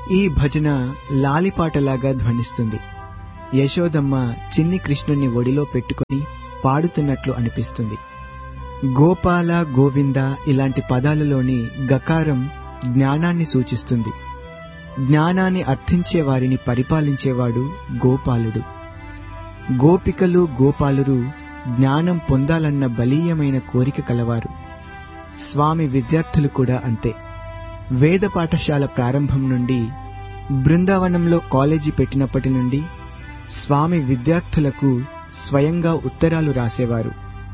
ఈ భజన లాలిపాటలాగా ధ్వనిస్తుంది యశోదమ్మ చిన్ని కృష్ణుణ్ణి ఒడిలో పెట్టుకుని పాడుతున్నట్లు అనిపిస్తుంది గోపాల గోవింద ఇలాంటి పదాలలోని గకారం జ్ఞానాన్ని సూచిస్తుంది జ్ఞానాన్ని అర్థించే వారిని పరిపాలించేవాడు గోపాలుడు గోపికలు గోపాలురు జ్ఞానం పొందాలన్న బలీయమైన కోరిక కలవారు స్వామి విద్యార్థులు కూడా అంతే వేద పాఠశాల ప్రారంభం నుండి బృందావనంలో కాలేజీ పెట్టినప్పటి నుండి స్వామి విద్యార్థులకు స్వయంగా ఉత్తరాలు రాసేవారు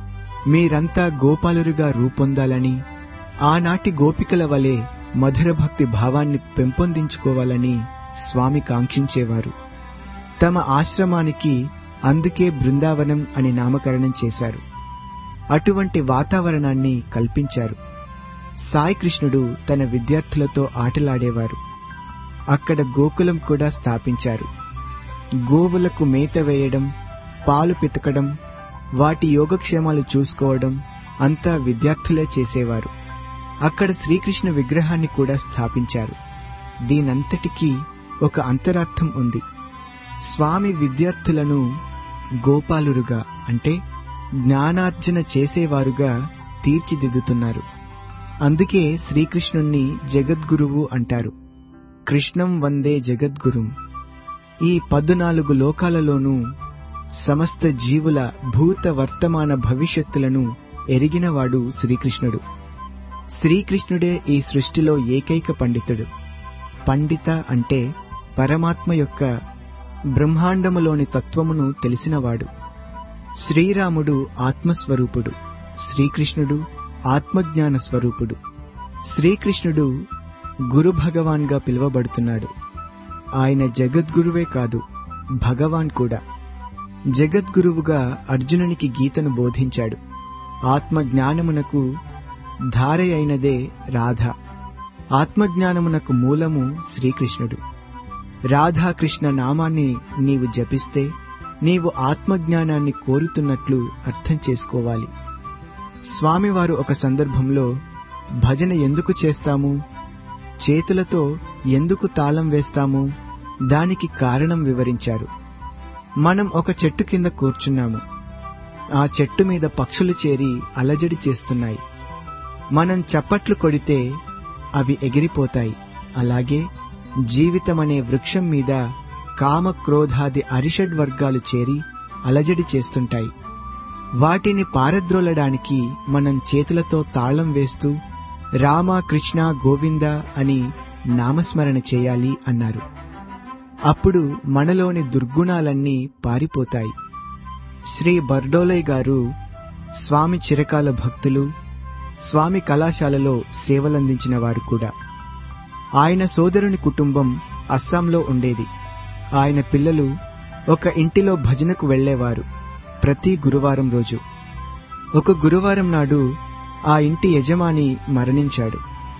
మీరంతా గోపాలురుగా రూపొందాలని ఆనాటి గోపికల వలె మధుర భక్తి భావాన్ని పెంపొందించుకోవాలని స్వామి కాంక్షించేవారు తమ ఆశ్రమానికి అందుకే బృందావనం అని నామకరణం చేశారు అటువంటి వాతావరణాన్ని కల్పించారు సాయి కృష్ణుడు తన విద్యార్థులతో ఆటలాడేవారు అక్కడ గోకులం కూడా స్థాపించారు గోవులకు మేత వేయడం పాలు పితకడం వాటి యోగక్షేమాలు చూసుకోవడం అంతా విద్యార్థులే చేసేవారు అక్కడ శ్రీకృష్ణ విగ్రహాన్ని కూడా స్థాపించారు దీనంతటికీ ఒక అంతరార్థం ఉంది స్వామి విద్యార్థులను గోపాలురుగా అంటే జ్ఞానార్జన చేసేవారుగా తీర్చిదిద్దుతున్నారు అందుకే శ్రీకృష్ణుణ్ణి జగద్గురువు అంటారు కృష్ణం వందే జగద్గురుం ఈ పద్నాలుగు లోకాలలోనూ సమస్త జీవుల భూత వర్తమాన భవిష్యత్తులను ఎరిగినవాడు శ్రీకృష్ణుడు శ్రీకృష్ణుడే ఈ సృష్టిలో ఏకైక పండితుడు పండిత అంటే పరమాత్మ యొక్క బ్రహ్మాండములోని తత్వమును తెలిసినవాడు శ్రీరాముడు ఆత్మస్వరూపుడు శ్రీకృష్ణుడు ఆత్మజ్ఞాన స్వరూపుడు శ్రీకృష్ణుడు గురు భగవాన్గా పిలువబడుతున్నాడు ఆయన జగద్గురువే కాదు భగవాన్ కూడా జగద్గురువుగా అర్జునునికి గీతను బోధించాడు ఆత్మజ్ఞానమునకు ధార అయినదే రాధ ఆత్మజ్ఞానమునకు మూలము శ్రీకృష్ణుడు రాధాకృష్ణ నామాన్ని నీవు జపిస్తే నీవు ఆత్మజ్ఞానాన్ని కోరుతున్నట్లు అర్థం చేసుకోవాలి స్వామివారు ఒక సందర్భంలో భజన ఎందుకు చేస్తాము చేతులతో ఎందుకు తాళం వేస్తాము దానికి కారణం వివరించారు మనం ఒక చెట్టు కింద కూర్చున్నాము ఆ చెట్టు మీద పక్షులు చేరి అలజడి చేస్తున్నాయి మనం చప్పట్లు కొడితే అవి ఎగిరిపోతాయి అలాగే జీవితమనే వృక్షం మీద కామ క్రోధాది అరిషడ్ వర్గాలు చేరి అలజడి చేస్తుంటాయి వాటిని పారద్రోలడానికి మనం చేతులతో తాళం వేస్తూ రామ కృష్ణ గోవింద అని నామస్మరణ చేయాలి అన్నారు అప్పుడు మనలోని దుర్గుణాలన్నీ పారిపోతాయి శ్రీ బర్డోలయ్ గారు స్వామి చిరకాల భక్తులు స్వామి కళాశాలలో సేవలందించిన వారు కూడా ఆయన సోదరుని కుటుంబం అస్సాంలో ఉండేది ఆయన పిల్లలు ఒక ఇంటిలో భజనకు వెళ్లేవారు ప్రతి గురువారం రోజు ఒక గురువారం నాడు ఆ ఇంటి యజమాని మరణించాడు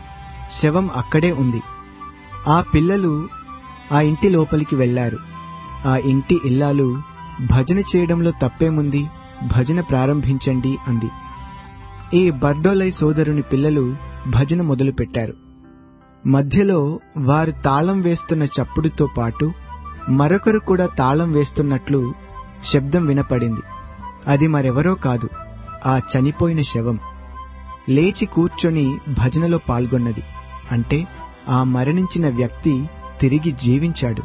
శవం అక్కడే ఉంది ఆ పిల్లలు ఆ ఇంటి లోపలికి వెళ్లారు ఆ ఇంటి ఇల్లాలు భజన చేయడంలో తప్పేముంది భజన ప్రారంభించండి అంది ఈ బర్డోలై సోదరుని పిల్లలు భజన మొదలుపెట్టారు మధ్యలో వారు తాళం వేస్తున్న చప్పుడుతో పాటు మరొకరు కూడా తాళం వేస్తున్నట్లు శబ్దం వినపడింది అది మరెవరో కాదు ఆ చనిపోయిన శవం లేచి కూర్చొని భజనలో పాల్గొన్నది అంటే ఆ మరణించిన వ్యక్తి తిరిగి జీవించాడు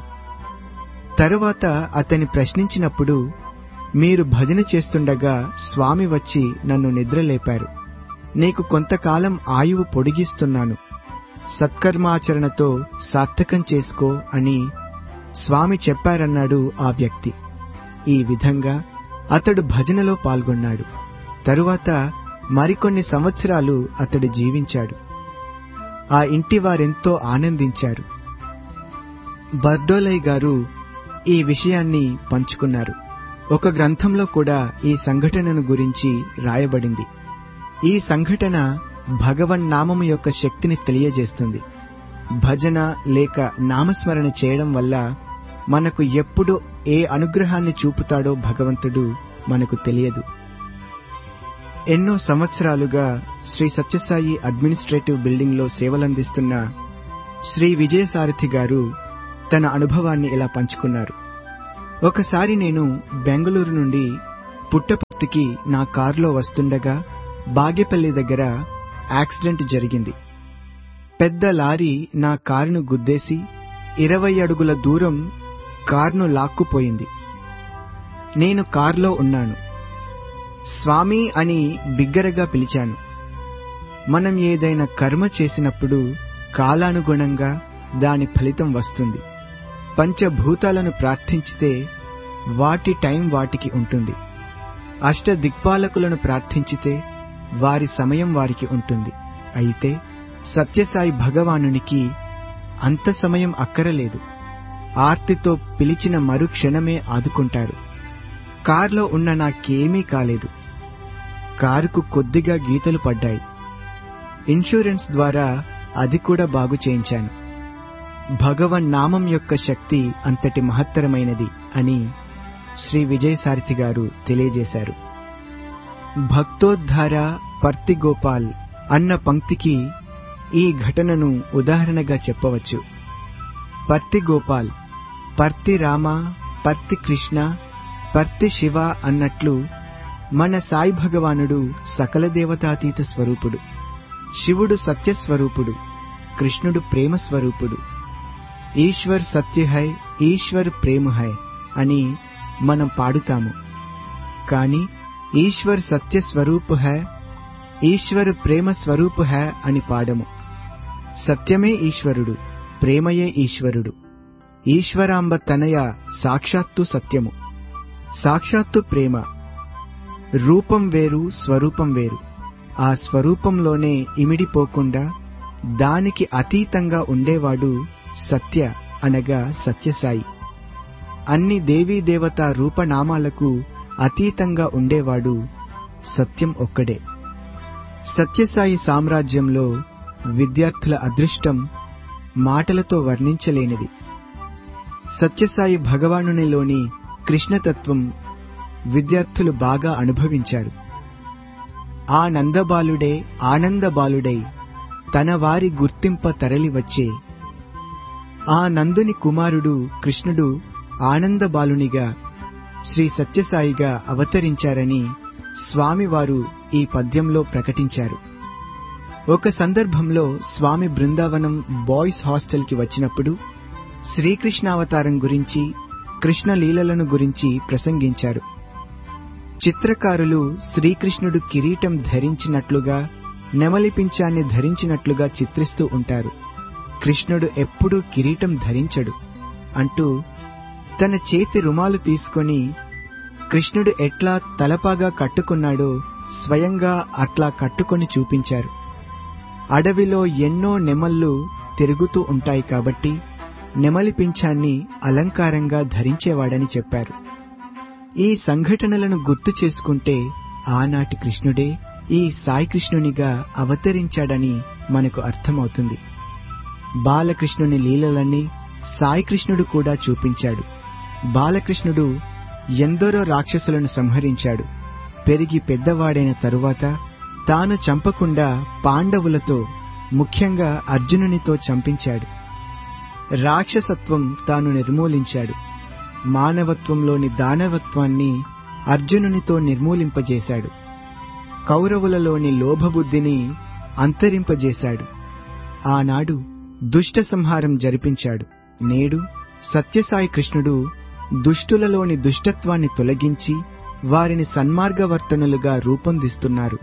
తరువాత అతని ప్రశ్నించినప్పుడు మీరు భజన చేస్తుండగా స్వామి వచ్చి నన్ను నిద్రలేపారు నీకు కొంతకాలం ఆయువు పొడిగిస్తున్నాను సత్కర్మాచరణతో సార్థకం చేసుకో అని స్వామి చెప్పారన్నాడు ఆ వ్యక్తి ఈ విధంగా అతడు భజనలో పాల్గొన్నాడు తరువాత మరికొన్ని సంవత్సరాలు అతడు జీవించాడు ఆ ఇంటి వారెంతో ఆనందించారు బర్డోలై గారు ఈ విషయాన్ని పంచుకున్నారు ఒక గ్రంథంలో కూడా ఈ సంఘటనను గురించి రాయబడింది ఈ సంఘటన భగవన్ నామము యొక్క శక్తిని తెలియజేస్తుంది భజన లేక నామస్మరణ చేయడం వల్ల మనకు ఎప్పుడు ఏ అనుగ్రహాన్ని చూపుతాడో భగవంతుడు మనకు తెలియదు ఎన్నో సంవత్సరాలుగా శ్రీ సత్యసాయి అడ్మినిస్ట్రేటివ్ బిల్డింగ్లో సేవలందిస్తున్న శ్రీ విజయసారథి గారు తన అనుభవాన్ని ఇలా పంచుకున్నారు ఒకసారి నేను బెంగళూరు నుండి పుట్టపర్తికి నా కారులో వస్తుండగా బాగేపల్లి దగ్గర యాక్సిడెంట్ జరిగింది పెద్ద లారీ నా కారును గుద్దేసి ఇరవై అడుగుల దూరం కారును లాక్కుపోయింది నేను కారులో ఉన్నాను స్వామి అని బిగ్గరగా పిలిచాను మనం ఏదైనా కర్మ చేసినప్పుడు కాలానుగుణంగా దాని ఫలితం వస్తుంది పంచభూతాలను ప్రార్థించితే వాటి టైం వాటికి ఉంటుంది అష్ట దిక్పాలకులను ప్రార్థించితే వారి సమయం వారికి ఉంటుంది అయితే సత్యసాయి భగవానునికి అంత సమయం అక్కరలేదు ఆర్తితో పిలిచిన మరుక్షణమే ఆదుకుంటారు కార్లో ఉన్న నాకేమీ కాలేదు కారుకు కొద్దిగా గీతలు పడ్డాయి ఇన్సూరెన్స్ ద్వారా అది కూడా బాగు చేయించాను భగవన్ నామం యొక్క శక్తి అంతటి మహత్తరమైనది అని శ్రీ విజయసారథి గారు తెలియజేశారు భక్తోద్ధార పర్తి గోపాల్ అన్న పంక్తికి ఈ ఘటనను ఉదాహరణగా చెప్పవచ్చు పర్తి గోపాల్ పర్తి రామ పర్తి కృష్ణ పర్తి శివ అన్నట్లు మన సాయి భగవానుడు సకల దేవతాతీత స్వరూపుడు శివుడు సత్యస్వరూపుడు కృష్ణుడు ప్రేమ స్వరూపుడు ఈశ్వర్ సత్య హై ఈశ్వర్ ప్రేమ హై అని మనం పాడుతాము కాని ఈశ్వర్ సత్య స్వరూప్ హై ఈశ్వర్ ప్రేమ స్వరూప్ హై అని పాడము సత్యమే ఈశ్వరుడు ప్రేమయే ఈశ్వరుడు ఈశ్వరాంబ తనయ సాక్షాత్తు సత్యము సాక్షాత్తు ప్రేమ రూపం వేరు స్వరూపం వేరు ఆ స్వరూపంలోనే ఇమిడిపోకుండా దానికి అతీతంగా ఉండేవాడు సత్య అనగా సత్యసాయి అన్ని దేవీ దేవత రూపనామాలకు అతీతంగా ఉండేవాడు సత్యం ఒక్కడే సత్యసాయి సామ్రాజ్యంలో విద్యార్థుల అదృష్టం మాటలతో వర్ణించలేనిది సత్యసాయి భగవానునిలోని కృష్ణతత్వం విద్యార్థులు బాగా అనుభవించారు ఆ నందబాలుడే ఆనందబాలుడై తన వారి గుర్తింప తరలివచ్చే ఆ నందుని కుమారుడు కృష్ణుడు ఆనందబాలునిగా శ్రీ సత్యసాయిగా అవతరించారని స్వామివారు ఈ పద్యంలో ప్రకటించారు ఒక సందర్భంలో స్వామి బృందావనం బాయ్స్ హాస్టల్కి వచ్చినప్పుడు శ్రీకృష్ణావతారం గురించి కృష్ణ లీలలను గురించి ప్రసంగించారు చిత్రకారులు శ్రీకృష్ణుడు కిరీటం ధరించినట్లుగా నెమలిపించాన్ని ధరించినట్లుగా చిత్రిస్తూ ఉంటారు కృష్ణుడు ఎప్పుడూ కిరీటం ధరించడు అంటూ తన చేతి రుమాలు తీసుకొని కృష్ణుడు ఎట్లా తలపాగా కట్టుకున్నాడో స్వయంగా అట్లా కట్టుకొని చూపించారు అడవిలో ఎన్నో నెమళ్ళు తిరుగుతూ ఉంటాయి కాబట్టి నెమలి పింఛాన్ని అలంకారంగా ధరించేవాడని చెప్పారు ఈ సంఘటనలను గుర్తు చేసుకుంటే ఆనాటి కృష్ణుడే ఈ సాయికృష్ణునిగా అవతరించాడని మనకు అర్థమవుతుంది బాలకృష్ణుని లీలలన్నీ సాయికృష్ణుడు కూడా చూపించాడు బాలకృష్ణుడు ఎందరో రాక్షసులను సంహరించాడు పెరిగి పెద్దవాడైన తరువాత తాను చంపకుండా పాండవులతో ముఖ్యంగా అర్జునునితో చంపించాడు రాక్షసత్వం తాను నిర్మూలించాడు మానవత్వంలోని దానవత్వాన్ని అర్జునునితో నిర్మూలింపజేశాడు కౌరవులలోని లోభబుద్ధిని అంతరింపజేశాడు ఆనాడు దుష్ట సంహారం జరిపించాడు నేడు సత్యసాయి కృష్ణుడు దుష్టులలోని దుష్టత్వాన్ని తొలగించి వారిని సన్మార్గవర్తనులుగా రూపొందిస్తున్నారు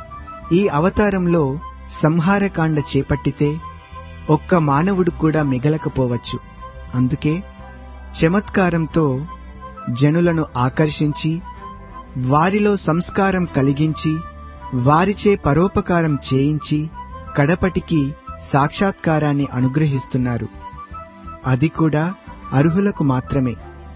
ఈ అవతారంలో సంహారకాండ చేపట్టితే ఒక్క మానవుడు కూడా మిగలకపోవచ్చు అందుకే చమత్కారంతో జనులను ఆకర్షించి వారిలో సంస్కారం కలిగించి వారిచే పరోపకారం చేయించి కడపటికి సాక్షాత్కారాన్ని అనుగ్రహిస్తున్నారు అది కూడా అర్హులకు మాత్రమే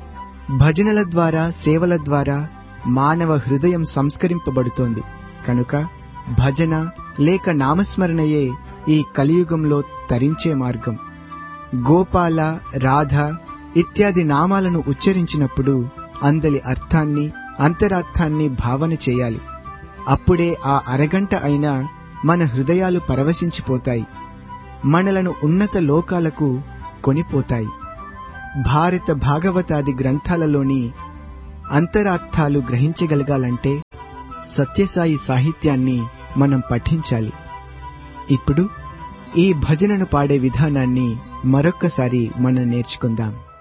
భజనల ద్వారా సేవల ద్వారా మానవ హృదయం సంస్కరింపబడుతోంది కనుక భజన లేక నామస్మరణయే ఈ కలియుగంలో తరించే మార్గం గోపాల రాధ ఇత్యాది నామాలను ఉచ్చరించినప్పుడు అందలి అర్థాన్ని అంతరార్థాన్ని భావన చేయాలి అప్పుడే ఆ అరగంట అయినా మన హృదయాలు పరవశించిపోతాయి మనలను ఉన్నత లోకాలకు కొనిపోతాయి భారత భాగవతాది గ్రంథాలలోని అంతరార్థాలు గ్రహించగలగాలంటే సత్యసాయి సాహిత్యాన్ని మనం పఠించాలి ఇప్పుడు ఈ భజనను పాడే విధానాన్ని మరొక్కసారి మనం నేర్చుకుందాం